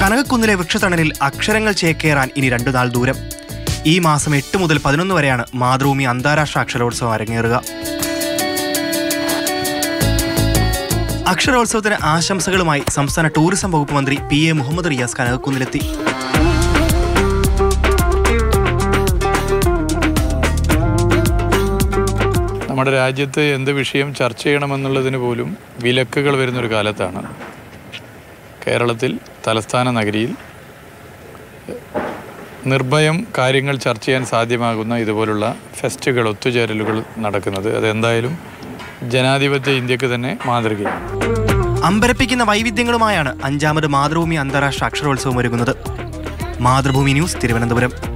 കനകക്കുന്നിലെ വൃക്ഷത്തണലിൽ അക്ഷരങ്ങൾ ചേക്കേറാൻ ഇനി രണ്ടു നാൾ ദൂരം ഈ മാസം എട്ട് മുതൽ പതിനൊന്ന് വരെയാണ് മാതൃഭൂമി അന്താരാഷ്ട്ര അക്ഷരോത്സവം അരങ്ങേറുക അക്ഷരോത്സവത്തിന് ആശംസകളുമായി സംസ്ഥാന ടൂറിസം വകുപ്പ് മന്ത്രി പി എ മുഹമ്മദ് റിയാസ് കനകക്കുന്നിലെത്തി നമ്മുടെ രാജ്യത്ത് എന്ത് വിഷയം ചർച്ച ചെയ്യണമെന്നുള്ളതിന് പോലും വിലക്കുകൾ വരുന്നൊരു കാലത്താണ് കേരളത്തിൽ തലസ്ഥാന നഗരിയിൽ നിർഭയം കാര്യങ്ങൾ ചർച്ച ചെയ്യാൻ സാധ്യമാകുന്ന ഇതുപോലുള്ള ഫെസ്റ്റുകൾ ഒത്തുചേരലുകൾ നടക്കുന്നത് അതെന്തായാലും ജനാധിപത്യ ഇന്ത്യക്ക് തന്നെ മാതൃകയാണ് അമ്പരപ്പിക്കുന്ന വൈവിധ്യങ്ങളുമായാണ് അഞ്ചാമത് മാതൃഭൂമി അന്താരാഷ്ട്ര അക്ഷരോത്സവം ഒരുങ്ങുന്നത് മാതൃഭൂമി ന്യൂസ് തിരുവനന്തപുരം